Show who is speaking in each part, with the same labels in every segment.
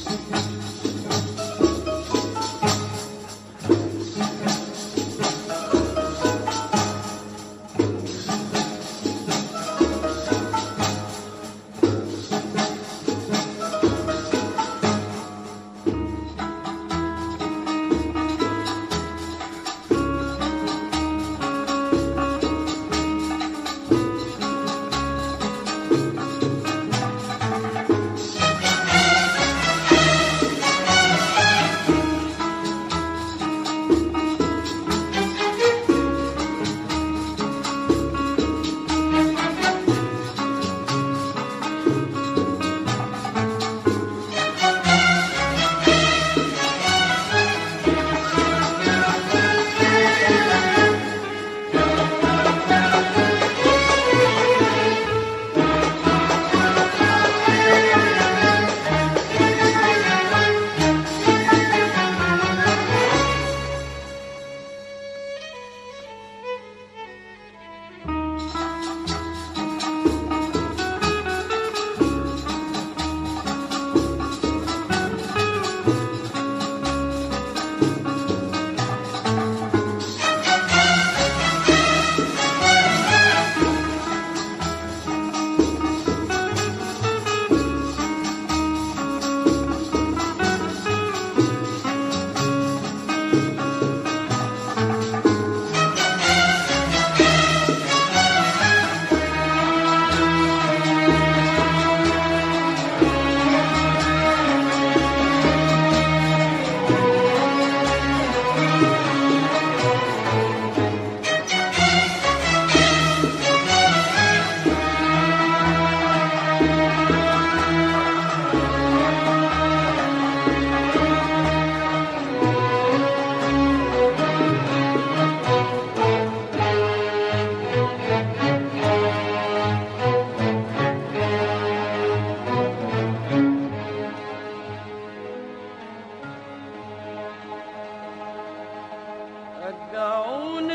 Speaker 1: رجعوني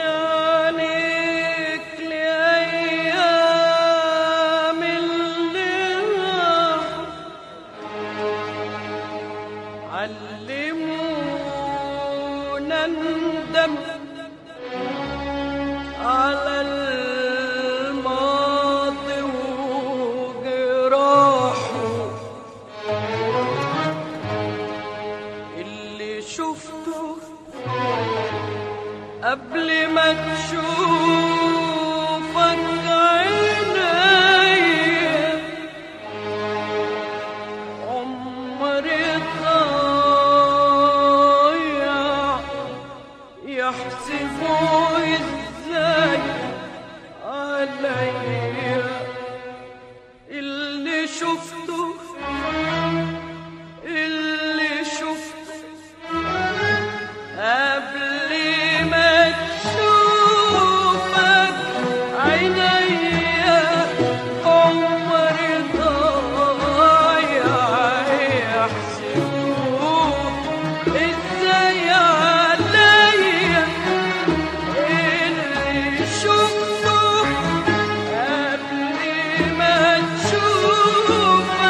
Speaker 1: عليك لأيام اللي راحوا علمونا ندم على الماضي وجراحه اللي شفته قبل ما تشوفك عينيا عمري ضايع يحسبوا ازاي عليا اللي شفته اللي شفته قبل ما تشوفك عينيا عمري ضايع يحسبوه ازاي عليا اللي شفته قبل ما تشوفك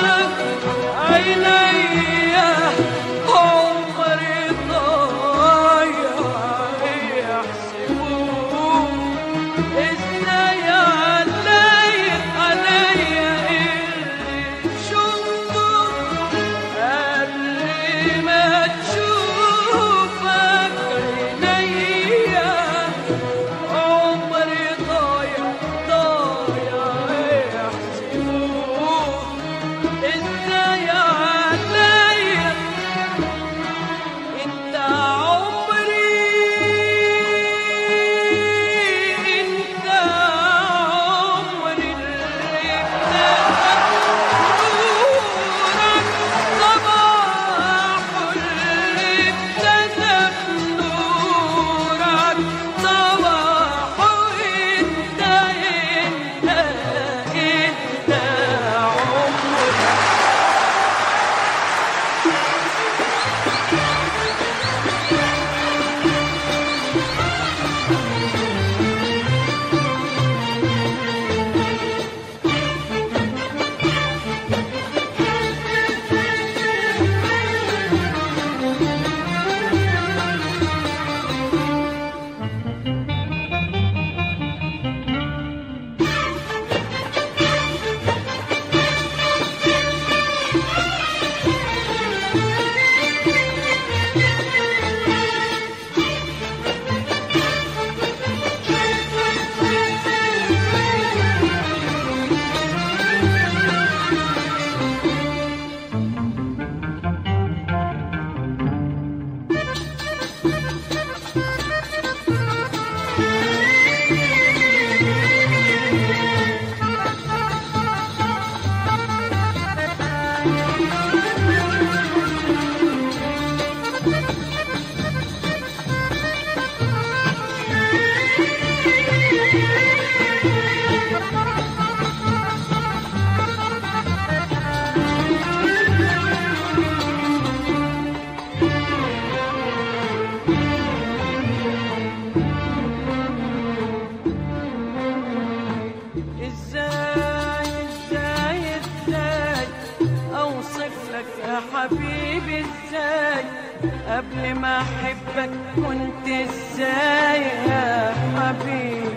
Speaker 1: لك يا حبيبي ازاي قبل ما احبك كنت ازاي يا حبيبي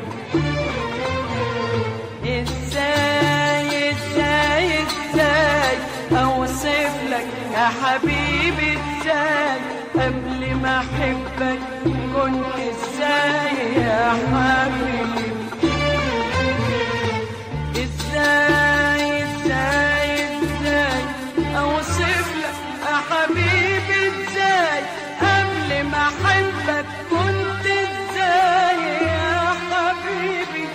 Speaker 1: ازاي ازاي ازاي اوصف لك يا حبيبي ازاي قبل ما احبك كنت ازاي يا حبيبي ازاي ازاي ازاي اوصف لك يا حبيبي ازاي قبل ما احبك كنت ازاي يا حبيبي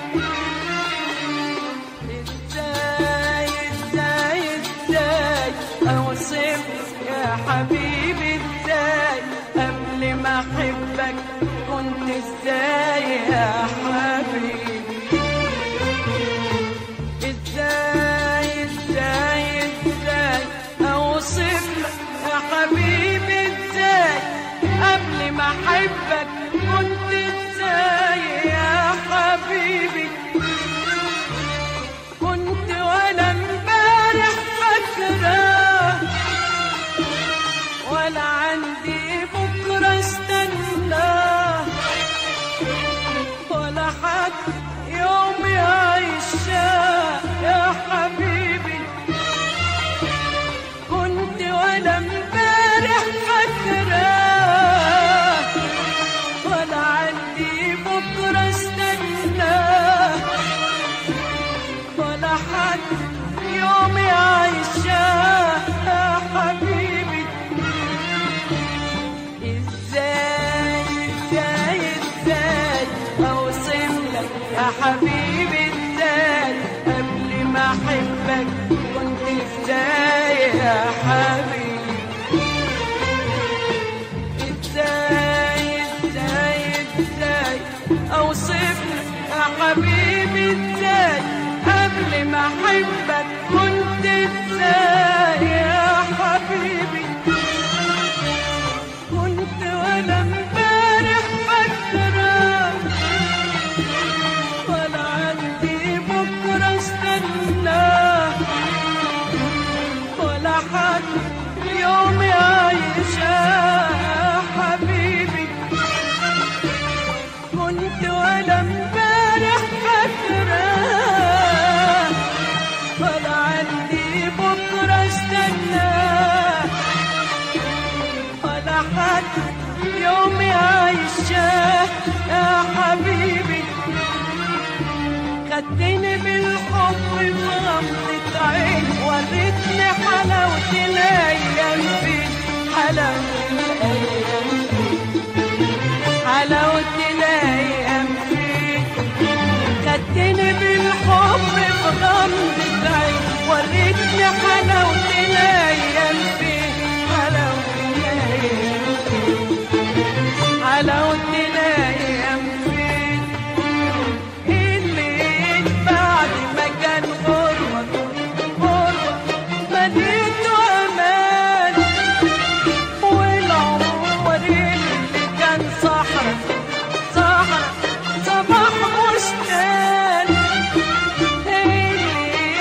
Speaker 1: ازاي ازاي ازاي اوصف يا حبيبي ازاي قبل ما احبك كنت ازاي يا حبيبي ازاي ازاي ازاي اوصف لك يا حبيبي ازاي قبل ما احبك كنت ازاي يا حبيبي كنت ولا امبارح فاكرة ولا عندي بكرة استنى ولا حد يوم يعيشها يا حبيبي كنت ولا امبارح فاكرة ولا عندي بكرة استنى ولا حد يوم يعيشها يا حبيبي ازاي ازاي ازاي اوصف لك يا حبيبي ازاي قبل ما احبك كنت ازاي يا حبيبي ازاي ازاي ازاي اوصف لك يا حبيبي ازاي قبل ما احبك كنت ازاي يا حبيبي كنت ولا امبارح فاكرة ولا عندي بكرة استنى ولا حد يوم يعيشها يا حبيبي كنت ولا امبارح فاكرة ولا عندي بكرة استنى ولا حد يوم يعيشها يا حبيبي خدتني بالحب في غمضة عين وريتني حلاوة الأيام فين حلاوة الأيام فين حلاوة الأيام فين خدتني بالحب في غمضة عين وريتني حلاوة الأيام فين حلاوة الأيام فين حلاوة الأيام فين اللي بعد ما كان غربة غربة مديته أمان والعمر اللي كان صحرا صحرا صباح مشتاق اللي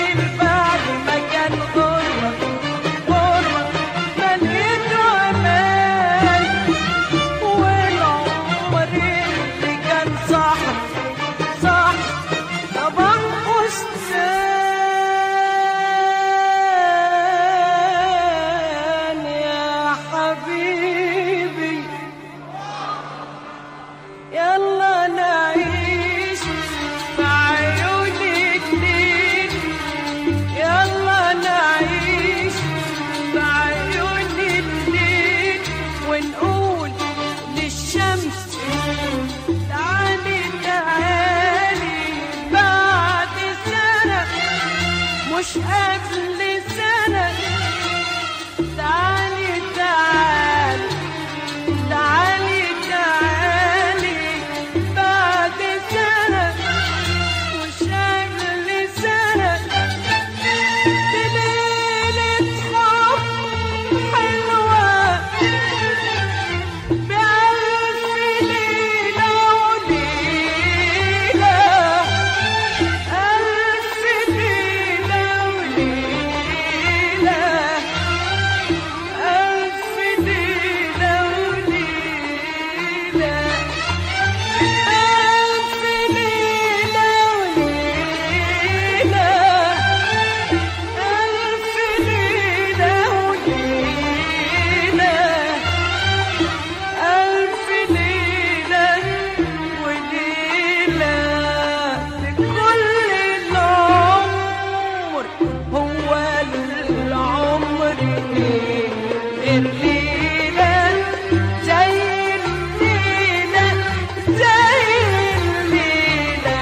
Speaker 1: غير ليلة زي الليلة زي الليلة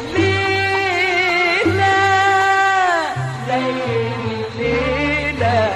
Speaker 1: الليلة زي الليلة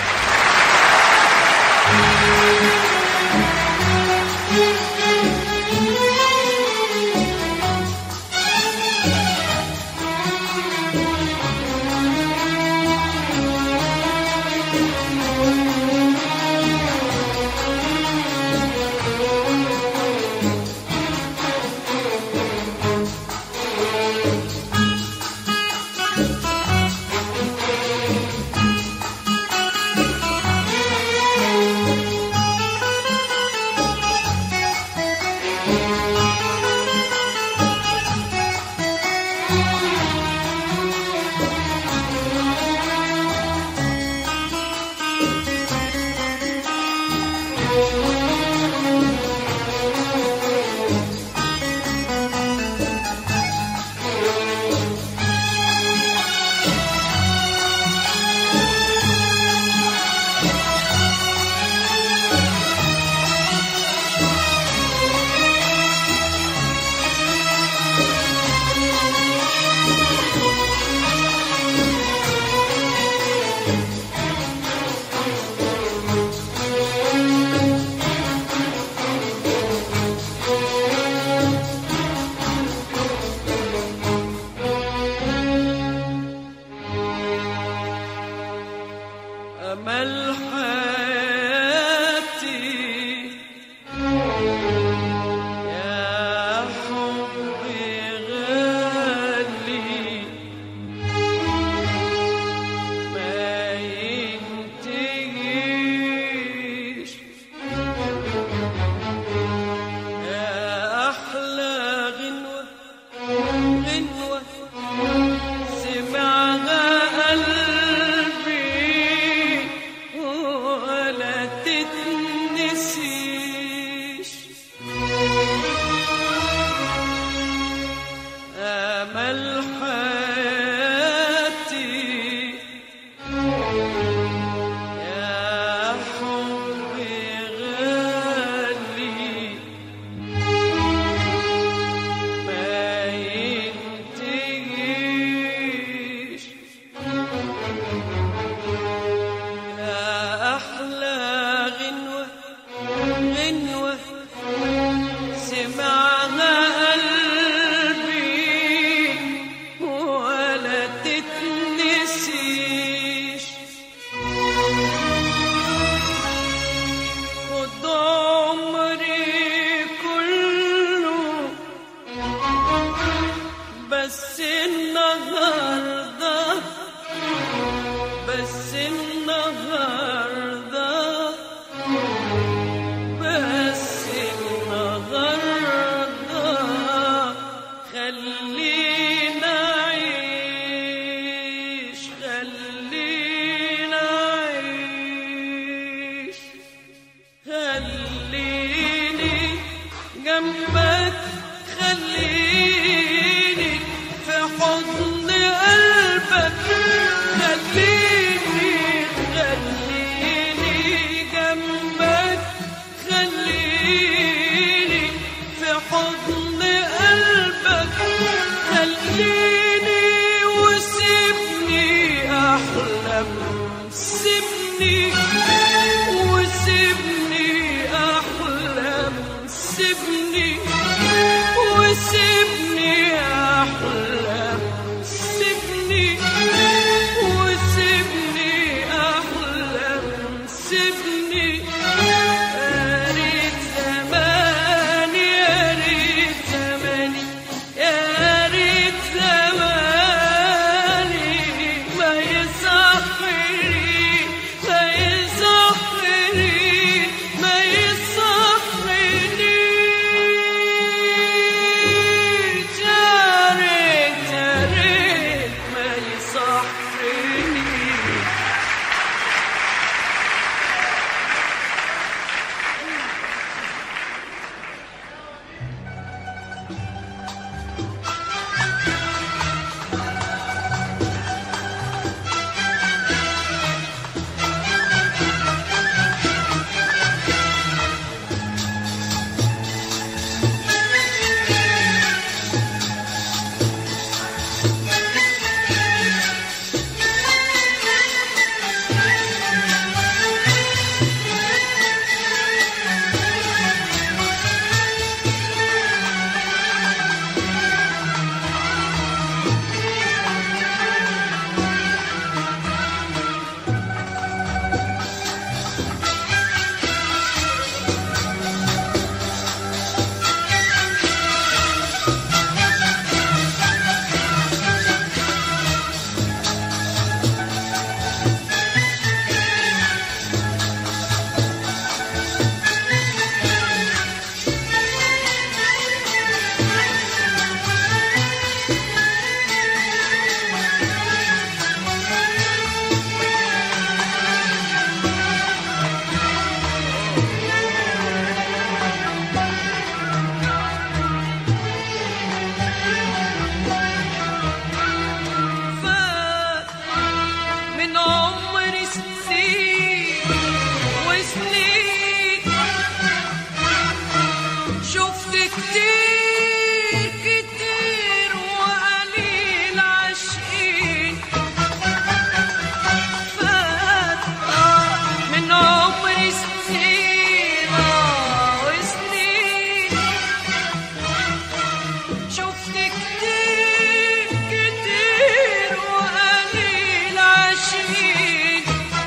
Speaker 1: أمل حياتي يا حبي غالي ما ينتهيش يا أحلى غنوة غنوة سمعها قلبي ولا تتنسيش أمل حياتي يا حبي غالي ما ينتهيش يا أحلى غنوة غنوة سمعها قلبي ولا تتنسيش خد عمري كله بس النهارده بس النهارده بس النهارده خلينا عيش خلينا عيش خليني جنبك خليني في حضن قلبك خليني خليني جنبك خليني في حضن قلبك خليني وسيبني أحلم سيبني وسيبني أحلم سيبني وسيبني أحلم سيبني وسيبني أحلم سيبني يا ريت زماني يا ريت زماني يا ريت زماني ما يصحري ما يصحري ما يصحري سنين وسنين شفت كتير كتير وقليل عاشقين فات من عمري سنين وسنين شفت كتير كتير وقليل عاشقين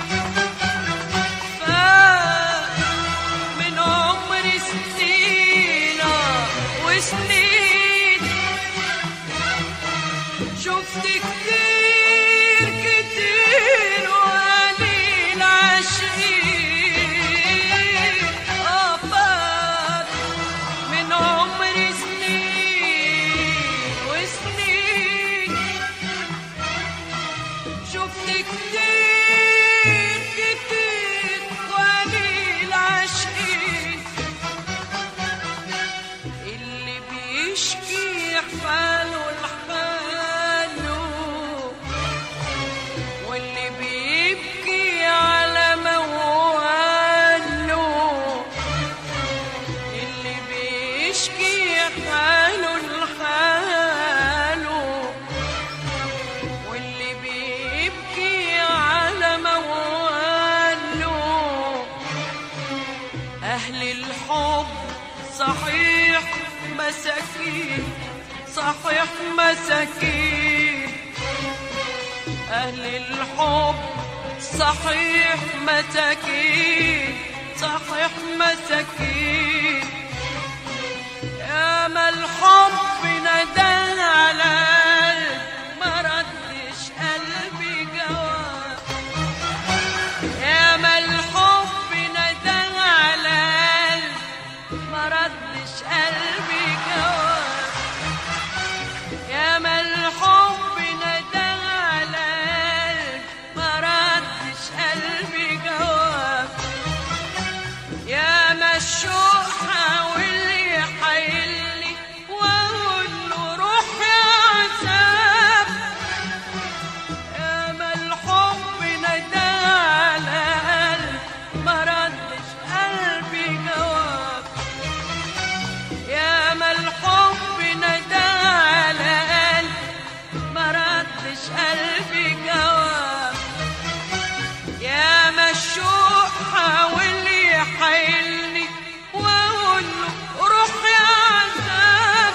Speaker 1: فات من عمري سنين وسنين شفت كتير كتير وقليل عاشقين آه فات من عمري سنين وسنين شفت كتير كتير وقليل عاشقين اللي بيشكي حاله لحاله واللي بيبكي على مواله اللي بيشكي حاله لحاله واللي بيبكي على مواله أهل الحب صحيح مساكين صحيح مساكين أهل الحب صحيح مساكين صحيح مساكين يا ما الحب ندى على قلب ما ردش قلبي جواب يا ما الحب ندى على قلب ما ردش قلبي جواب يا ما الحب ندى على قلب ما ردش قلبي جواب يا ما الشوق حاول يحيلني واقول له روح يا عذاب يا ما الحب ندى على قلب ما ردش قلبي جواب يا ما الحب ندى على قلب ما ردش قلبي جواب يا ما الشوق حاول يحيلني واقول له روح يا عذاب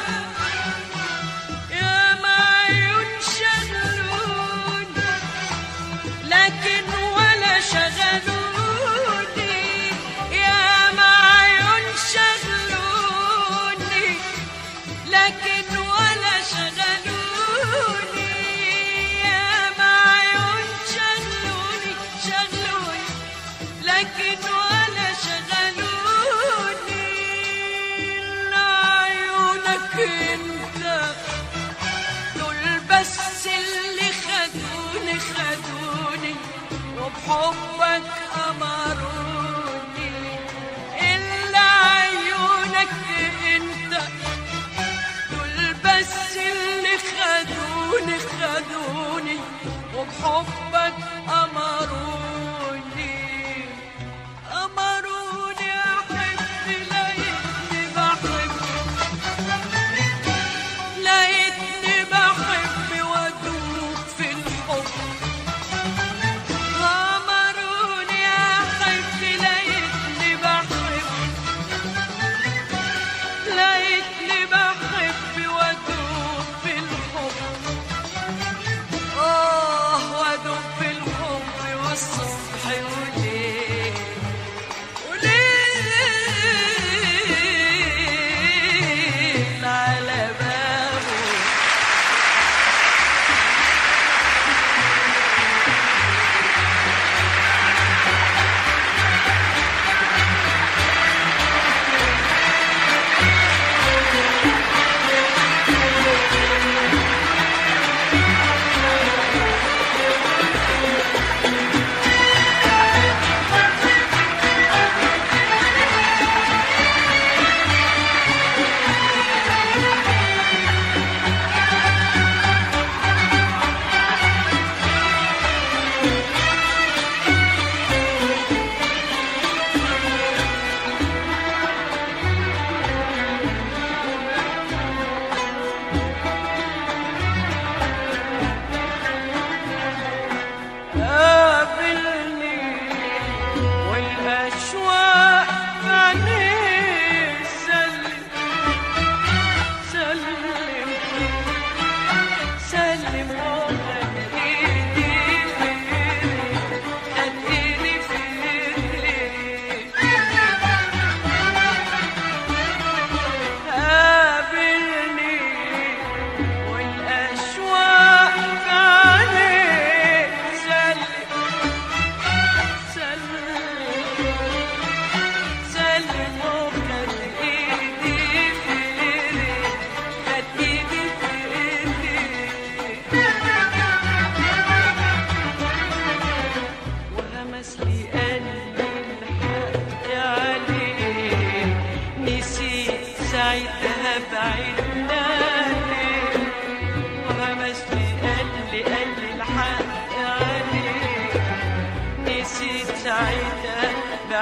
Speaker 1: يا ما عيون شغلوني لكن ولا شغلوني يا ما عيون شغلوني لكن ولا شغلوني يا ما عيون شغلوني شغلوني لكن ولا شغلوني إلا عيونك انت دول بس اللي خدوني خدوني وبحبك أمروني إلا عيونك انت دول بس اللي خدوني خدوني وبحبك أمروني أمروني أحب لقيتني بحب لقيتني بحب وأدوب في الحب أمروني أحب لقيتني بحب لقيتني بحب وأدوب في الحب آه وأدوب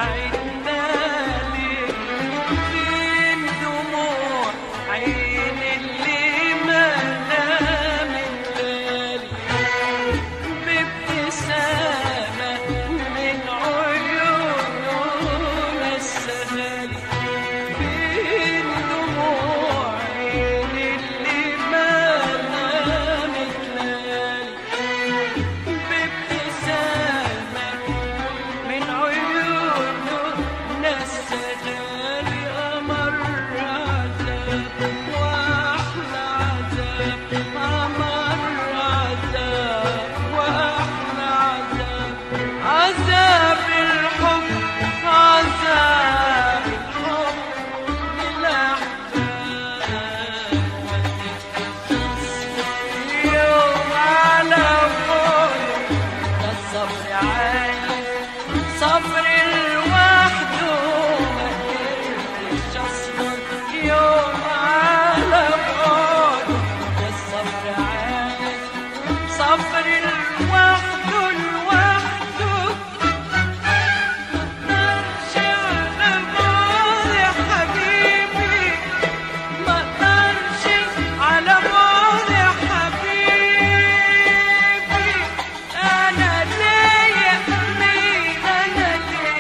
Speaker 1: بعدنا ليه فين دموع عين اللي ما نامت ليالي بابتسامة من عيون السهالي فين دموع عين اللي ما نامت ليالي بابتسامة من عيون السهالي أمر عذاب وأحلى عذاب أمر عذاب وأحلى عذاب عذاب الحب عذاب الحب للأحباب يوم على قول الصبر عايز صبر لوحده ما قدرتش اصبر يوم على قول الصبر عايز صبر لوحده لوحده مقدرش على بعض يا حبيبي مقدرش على بعض يا حبيبي انا ليا مين انا ليا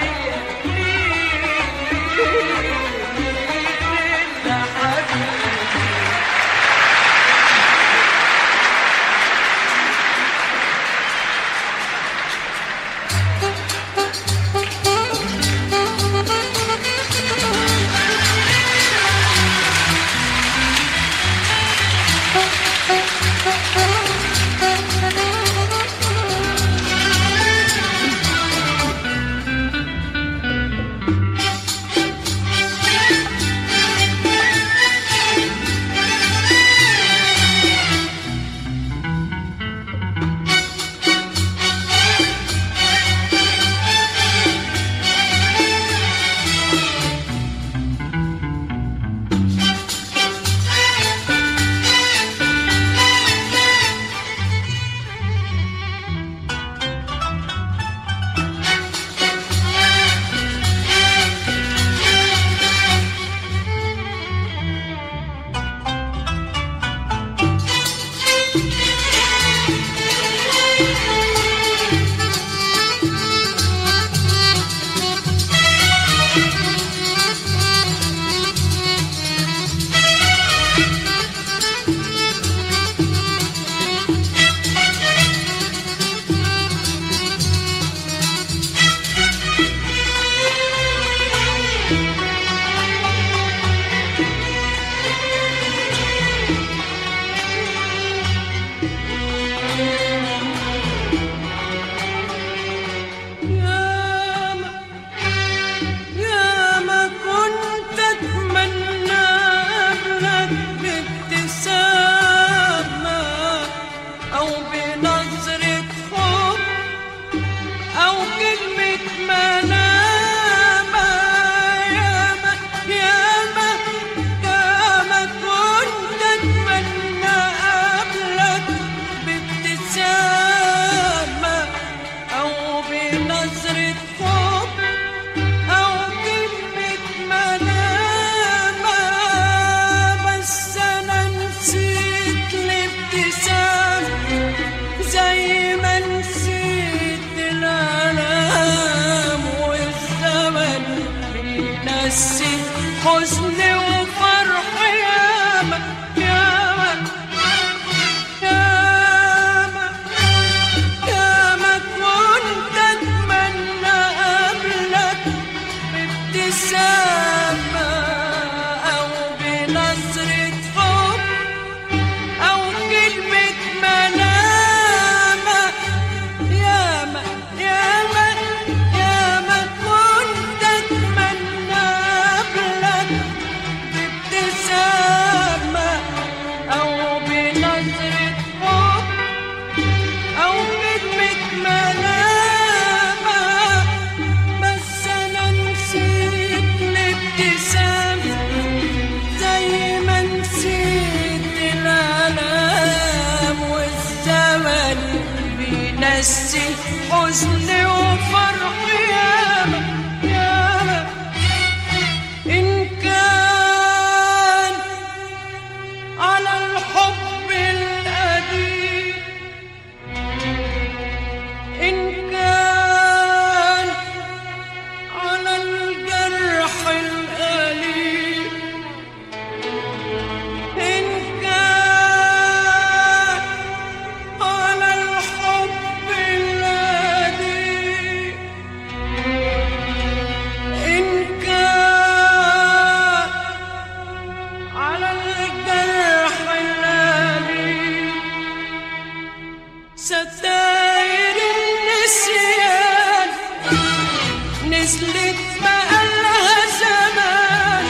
Speaker 1: نزلت بقالها زمان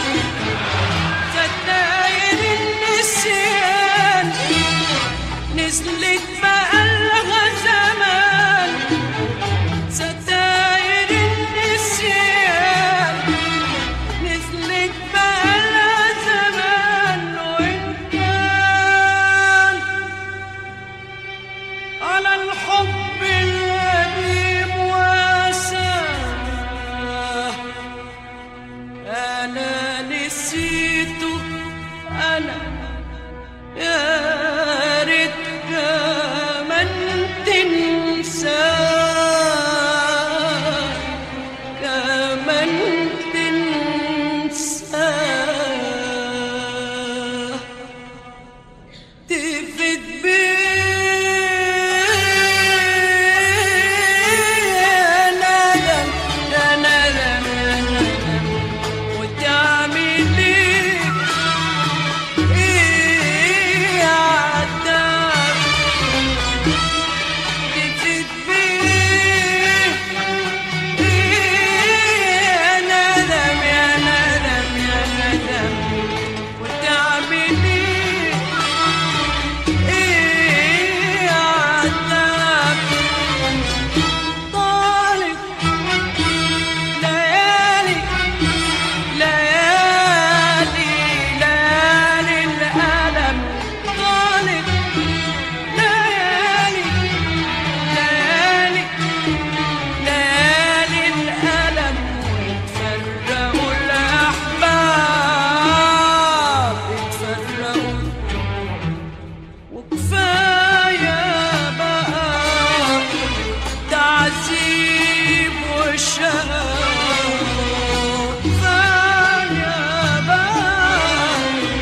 Speaker 1: ستاير النسيان نزلت بقالها زمان ستاير النسيان نزلت بقالها زمان وإن كان على الحب القديم واساه أنا نسيته أنا يا ريت كمان تنساه كمان تنساه تفت بيه ندم يا ندم يا ندم وتعمل ايه ايه عالدم تفت بيه يا ندم يا ندم يا ندم وتعمل ايه ايه عذاب طالب ليالي ليالي ليالي الألم طالب ليالي ليالي ليالي الألم وتفرقوا الأحباب اتفرقوا وكفاية بقى تعذيب وشقاء كفاية بقى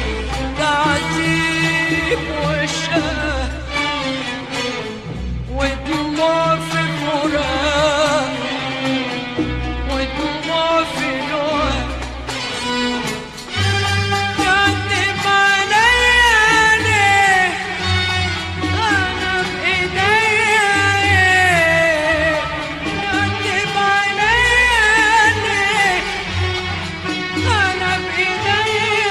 Speaker 1: تعذيب وشقاء ودموع في فراق ودموع في لوع كاتب عليا ليه أنا بإيديا إيه كاتب عليا ليه أنا بإيديا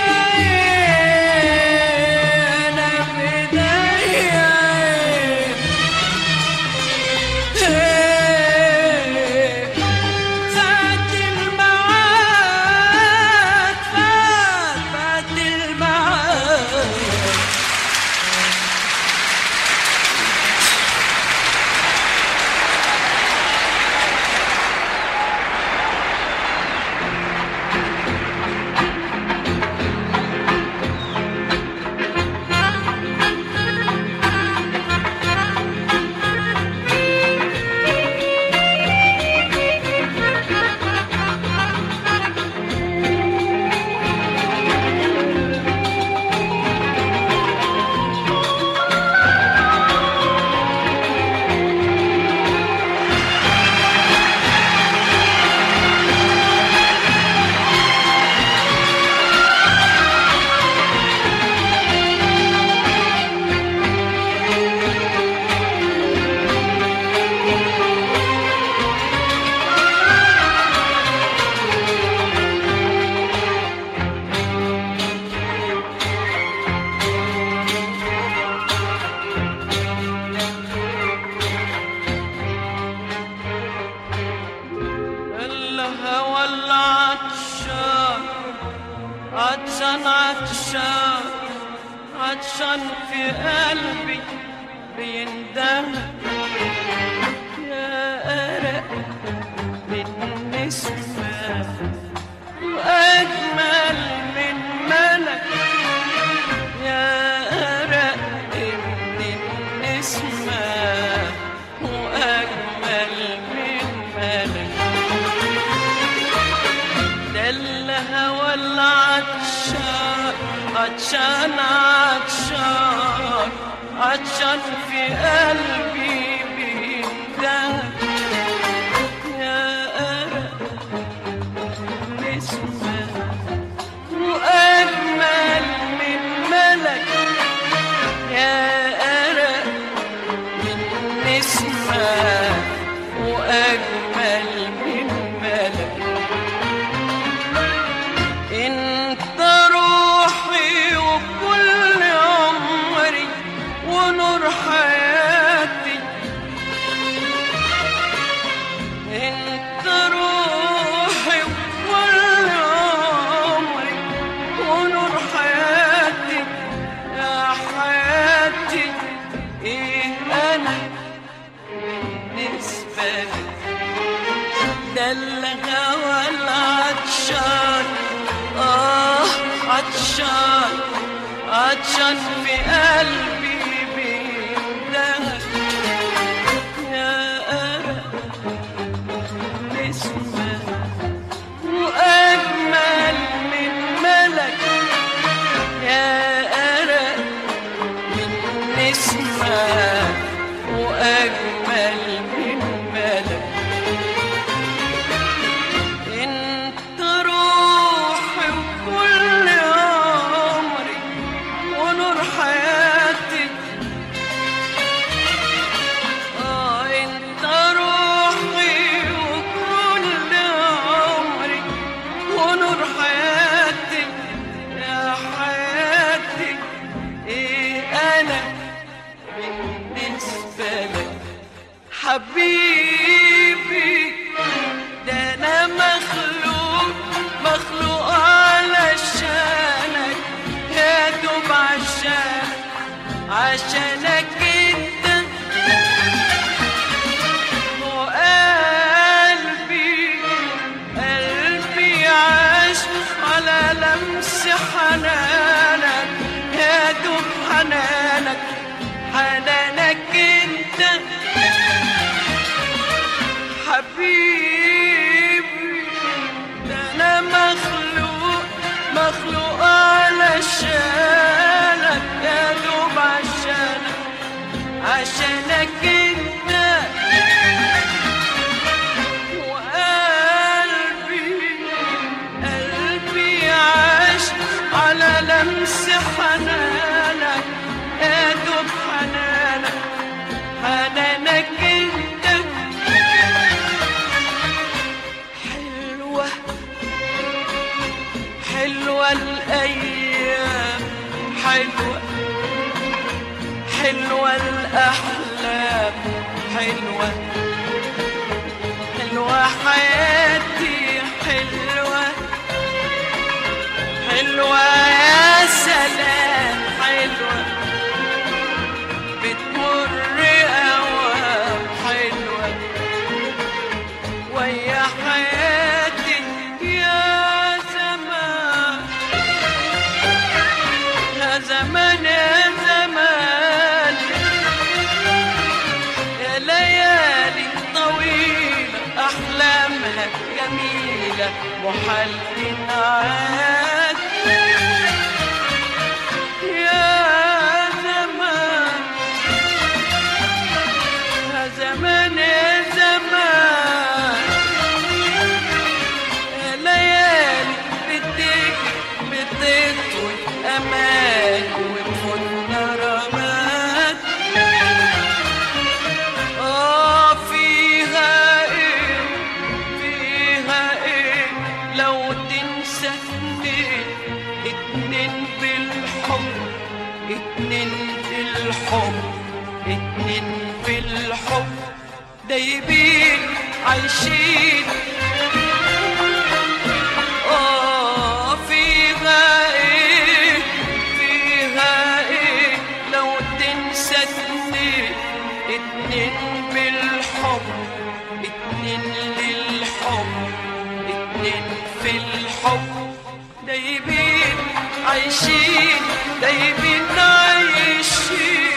Speaker 1: إيه أنا بإيديا إيه فات الميعاد فات فات الميعاد الهوى العطشان عطشان عطشان عطشان في قلبي بيندهك يا أرق من نسمة وأجمل من ملك يا أرق من النسمة وأجمل من ملك ده الهوى العطشان عطشان عطشان عطشان في قلبي بيندهك يا أرق نسمة وأجمل من ملك يا أرق من نسمة وأجمل من ملك ده الهوى العطشان آه عطشان عطشان في قلبي بيندهك يا أرق نسمة وأجمل من ملك يا أرق من نسمة وأجمل من ملك انت روحي وكل عمري ونور حياتي اه انت روحي وكل عمري ونور حياتي يا حياتي ايه انا بالنسبة لك حبيبي ده انا مخلوق مخلوق علشانك يا دوب عشانك عشانك انت وقلبي قلبي عاش على لمس حنانك يا دوب حنانك حنانك انت حبيبي ده انا مخلوق مخلوق علشانك يا دوب عشانك عشانك انت وقلبي قلبي عاش على لمس حنانك يا دوب حنانك حنانك انت حلوة حلوة الأيام حلوة حلوة الأحلام حلوة حلوة حياتي حلوة حلوة يا سلام حلوة بتمر أوام حلوة ويا حياتي يا زمان يا زمان يا زمان يا ليالي طويلة أحلامها جميلة محال تنعاد يا زمان يا زمان يا زمان يا ليالي بدك بتطوي أمان وتفوت رماد آه فيها إيه فيها إيه لو تنسى اتنين اتنين بالحب اتنين بالحب اتنين بالحب دايبين عايشين آه فيها إيه فيها إيه لو تنسى اتنين اتنين بالحب اتنين للحب اتنين في الحب دايبين عايشين دايبين عايشين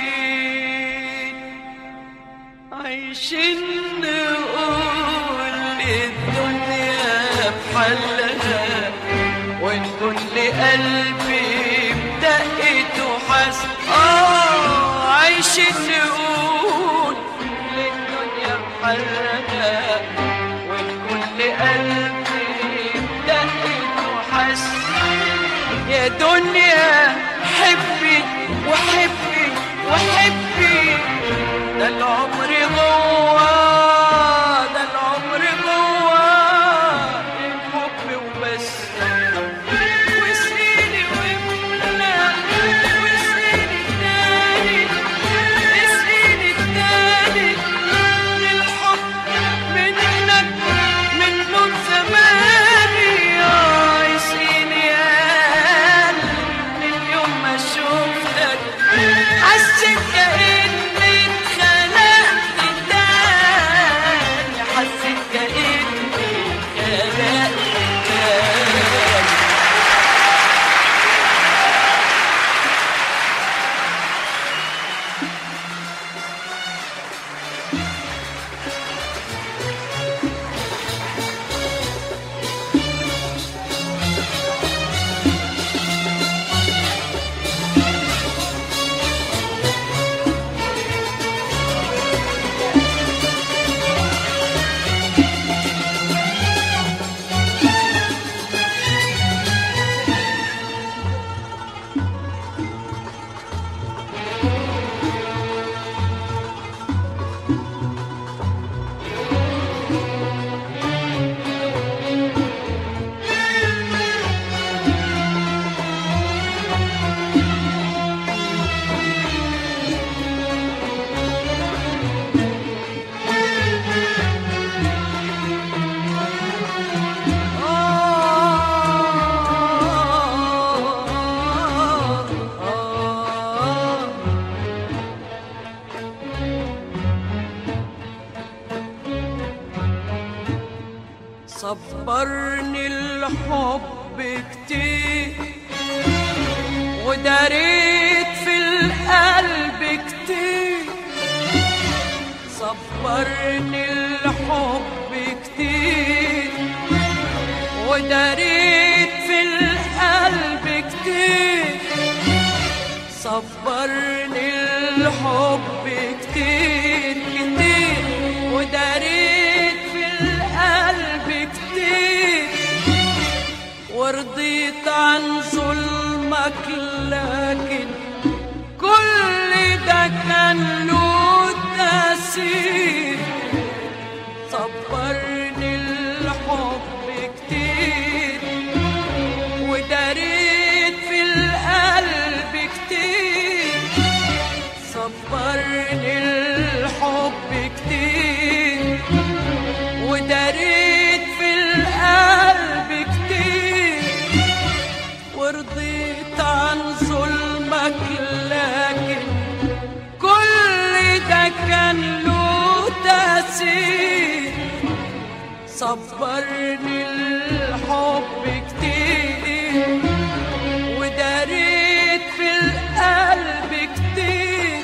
Speaker 1: عايشين نقول الدنيا بحلها ونكل قلبي بدقته حس اه عايشين نقول للدنيا بحلها ونكل قلبي بدقته حس يا دنيا حبي وحبي وحبي ده العمر جوا ده العمر جوا الحب وبس واسقيني واملا واسقيني تاني اسقيني تاني للحب منك من نور زماني يا اسقيني يا قلبي من يوم ما شفتك حسيت كأني اتخلقت تاني حسيت كأني صبرني الحب كتير وداريت في القلب كتير صبرني الحب كتير وداريت في القلب كتير صبرني الحب كتير كتير وداريت في القلب كتير ورضيت عن ظلمك لكن كل ده كان له تأثير صبرني الحب كتير وداريت في القلب كتير صبرني الحب كتير وداريت في القلب كتير ورضيت عن ظلمك لكن كل ده كان له تأثير صبرني الحب كتير وداريت في القلب كتير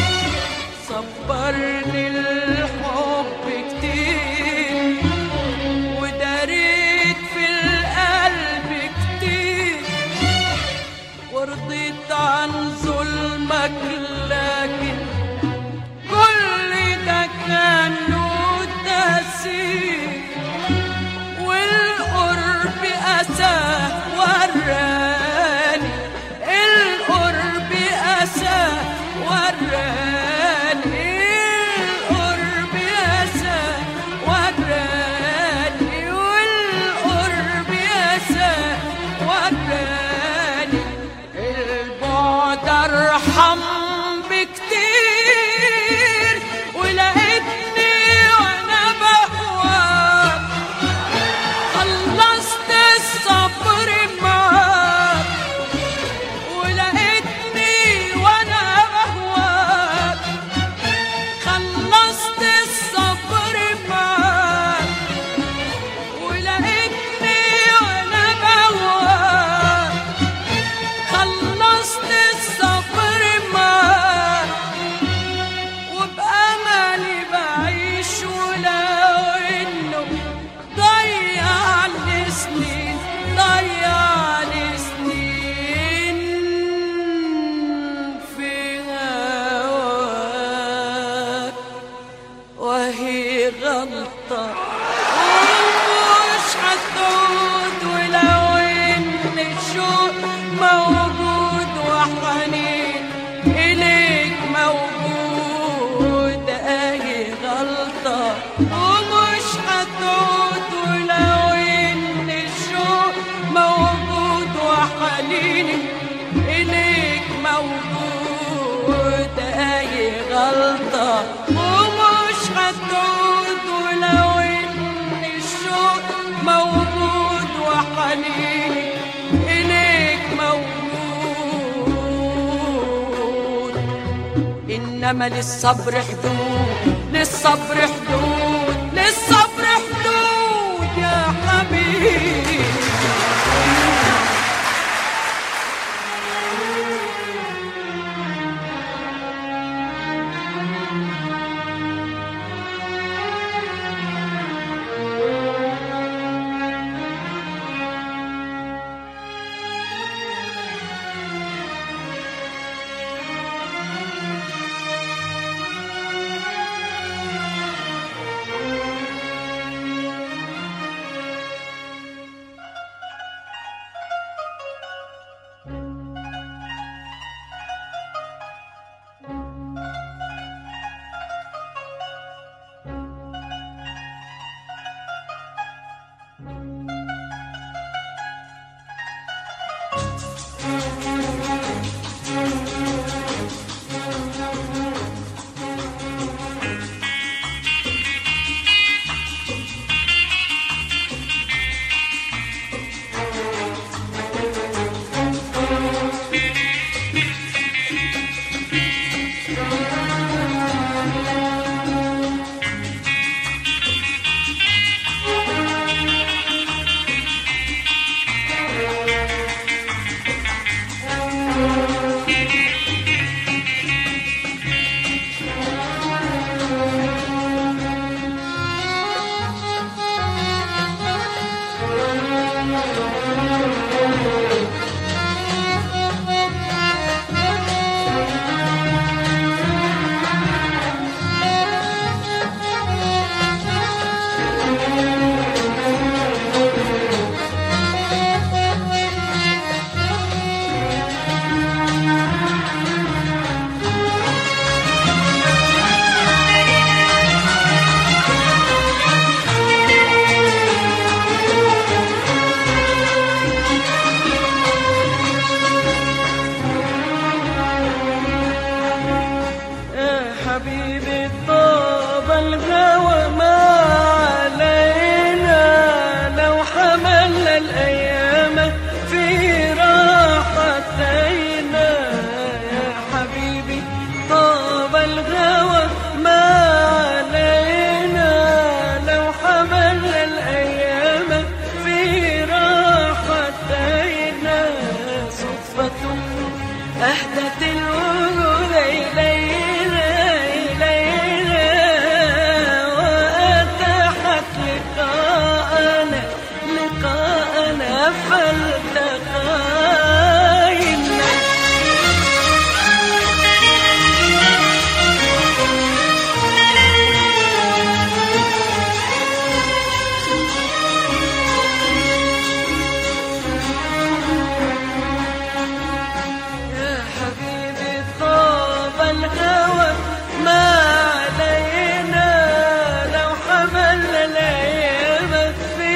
Speaker 1: صبرني الحب كتير وداريت في القلب كتير ورضيت عن ظلمك لكن كل ده كان له تأثير والقرب أسى وراني القرب أسى وراني القرب أسى وراني والقرب أسى وراني البعد أرحم بكتير ولقيتني وأنا بهواك خلصت الصبر معاك ولقيتني وانا بهواك خلصت الصبر معاك ولقيتني وانا بهواك خلصت الصبر معاك وبأملي بعيش ولو إنه ضيع لي سنين ضيع لي سنين في هواك وهي غلطة ومش هتعود ولو إن الشوق موجود وحنين إليك موجود أهي غلطة ومش هتعود ولو إن الشوق موجود وحنيني إليك موجود أهي غلطة ومش هتعود ولو إن الشوق موجود وحنيني إليك موجود إنما للصبر حدود للصبر حدود للصبر حدود يا حبيبي
Speaker 2: يا حبيبي طاب الهوى ما علينا لو حملنا الأيام في راحتينا يا حبيبي طاب الهوى ما علينا لو حملنا الأيام في راحتينا صدفة أهدت الوجود إلينا إلينا وأتاحت لقاءنا لقاءنا فالتقينا يا حبيبي طاب الهوى ما علينا لو حملنا الأيام في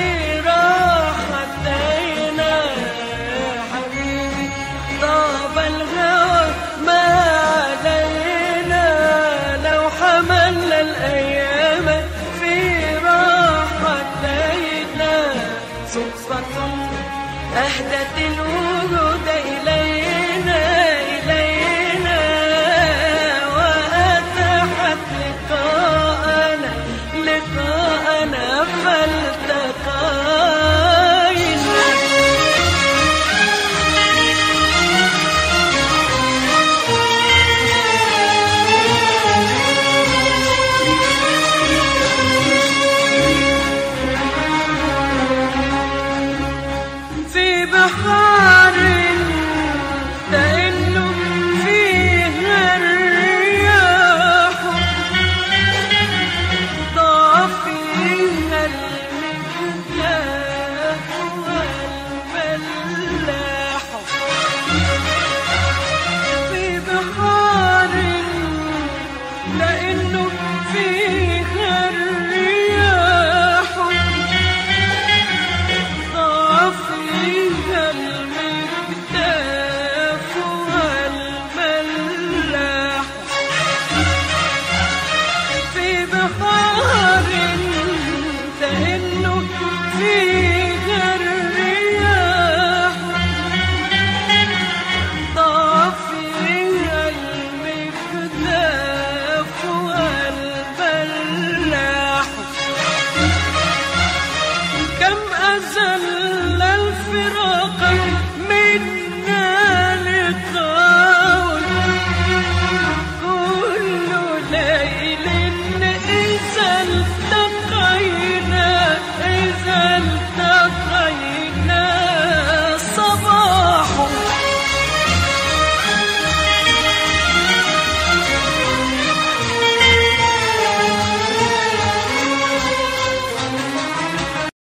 Speaker 2: راحتينا يا حبيبي طاب الهوى ما علينا لو حملنا الأيام في راحتينا صدفة أهدت الوجود إلينا إلينا وأتاحت لقاءنا لقاءنا فالتقينا في بحار تئن فيها الرياح ضاع فيها المكياف والفلاح في بحار تئن فيها الرياح فيها المكتاف والملاح في بحار تهن فيه